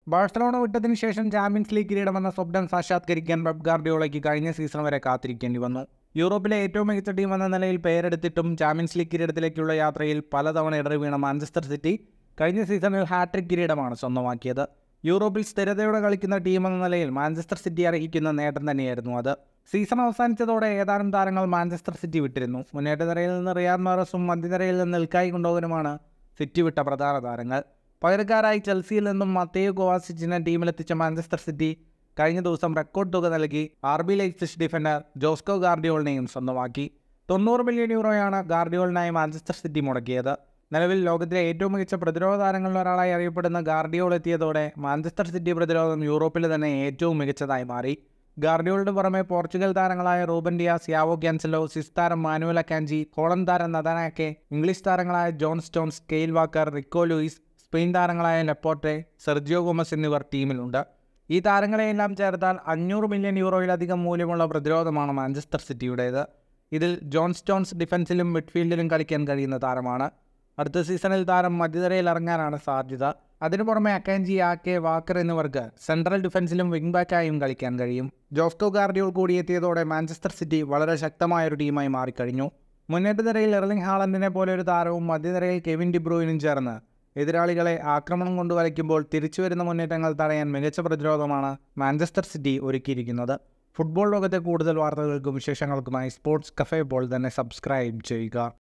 Barcelona വിട്ടതിനു ശേഷം champions league കിരീടമെന്ന സ്വപ്നം സാക്ഷാത്കരിക്കാൻ പെപ് ഗാർഡിയോളയ്ക്ക് കഴിഞ്ഞ സീസൺ വരെ കാത്തിരിക്കേണ്ടി വന്നു യൂറോപ്പിലെ ഏറ്റവും മികച്ച ടീം എന്ന നിലയിൽ പേരെടുത്തിട്ടും ചാമ്പ്യൻസ് ലീഗ് കിരീടത്തിലേക്കുള്ള യാത്രയിൽ പലതവണ ഇടറി വീണ മാഞ്ചസ്റ്റർ സിറ്റി കഴിഞ്ഞ സീസണിൽ ഹാട്രിക് കിരീടമാണ് സ്വന്തമാക്കിയത് യൂറോപ്പിൽ സ്ഥിരതയോടെ കളിക്കുന്ന ടീം എന്ന നിലയിൽ മാഞ്ചസ്റ്റർ സിറ്റി അർഹിക്കുന്ന നേട്ടം തന്നെയായിരുന്നു അത് സീസൺ അവസാനിച്ചതോടെ ഏതാനും താരങ്ങൾ മാഞ്ചസ്റ്റർ സിറ്റി വിട്ടിരുന്നു മുന്നേറ്റ നിരയിൽ നിന്ന് റിയാദ് മാറസും മധ്യനിരയിൽ നിന്ന് നിൽക്കായി കൊണ്ടോവനുമാണ് സിറ്റി വിട്ട പ്രധാന താരങ്ങൾ പകരക്കാരായി ചെൽസിയിൽ നിന്നും മത്തേയോ കോവാസിച്ചിനെ ടീമിലെത്തിച്ച മാഞ്ചസ്റ്റർ സിറ്റി കഴിഞ്ഞ ദിവസം റെക്കോർഡ് തുക നൽകി R B Leipzig defender Josko ഗാർഡിയോളിനെയും സ്വന്തമാക്കി തൊണ്ണൂറ് മില്യൺ യൂറോയാണ് ഗാർഡിയോളിനായി മാഞ്ചസ്റ്റർ സിറ്റി മുടക്കിയത് നിലവിൽ ലോകത്തിലെ ഏറ്റവും മികച്ച പ്രതിരോധ താരങ്ങളിൽ ഒരാളായി അറിയപ്പെടുന്ന ഗാർഡിയോൾ എത്തിയതോടെ മാഞ്ചസ്റ്റർ സിറ്റി പ്രതിരോധം യൂറോപ്പിൽ തന്നെ ഏറ്റവും മികച്ചതായി മാറി ഗാർഡിയോളിന് പുറമെ പോർച്ചുഗൽ താരങ്ങളായ Ruben Dias Joao Cancelo Swiss താരം മാനുവൽ അക്കാൻജി ഹോളണ്ട് താരം നദാനാക്കെ ഇംഗ്ലീഷ് താരങ്ങളായ John Stones Kyle Walker Rico Lewis Spain താരങ്ങളായ ലെപ്പോർട്ടെ സെർജിയോ ഗോമസ് എന്നിവർ ടീമിലുണ്ട് ഈ താരങ്ങളെയെല്ലാം ചേർത്താൽ അഞ്ഞൂറ് മില്യൺ യൂറോയിലധികം മൂല്യമുള്ള പ്രതിരോധമാണ് മാഞ്ചസ്റ്റർ സിറ്റിയുടേത് ഇതിൽ ജോൺ സ്റ്റോൺസ് ഡിഫൻസിലും മിഡ്ഫീൽഡിലും കളിക്കാൻ കഴിയുന്ന താരമാണ് അടുത്ത സീസണിൽ താരം മധ്യനിരയിൽ ഇറങ്ങാനാണ് സാധ്യത അതിനു പുറമെ അക്കാൻജി ആക്കെ വാക്കർ എന്നിവർക്ക് സെൻട്രൽ ഡിഫൻസിലും വിംഗ് ബാക്കായും കളിക്കാൻ കഴിയും ജോസ്കോ ഗാർഡിയോൾ കൂടി എത്തിയതോടെ മാഞ്ചസ്റ്റർ സിറ്റി വളരെ ശക്തമായ ഒരു ടീമായി മാറിക്കഴിഞ്ഞു മുന്നേറ്റ നിരയിൽ എർലിംഗ് ഹാളണ്ടിനെ പോലെ ഒരു താരവും മധ്യനിരയിൽ കെവിൻ ഡിബ്രൂയിനും ചേർന്ന് എതിരാളികളെ ആക്രമണം കൊണ്ട് വലയ്ക്കുമ്പോൾ തിരിച്ചുവരുന്ന മുന്നേറ്റങ്ങൾ തടയാൻ മികച്ച പ്രതിരോധമാണ് മാഞ്ചസ്റ്റർ സിറ്റി ഒരുക്കിയിരിക്കുന്നത് ഫുട്ബോൾ ലോകത്തെ കൂടുതൽ വാർത്തകൾക്കും വിശേഷങ്ങൾക്കുമായി സ്പോർട്സ് കഫേ പോൾ തന്നെ സബ്സ്ക്രൈബ് ചെയ്യുക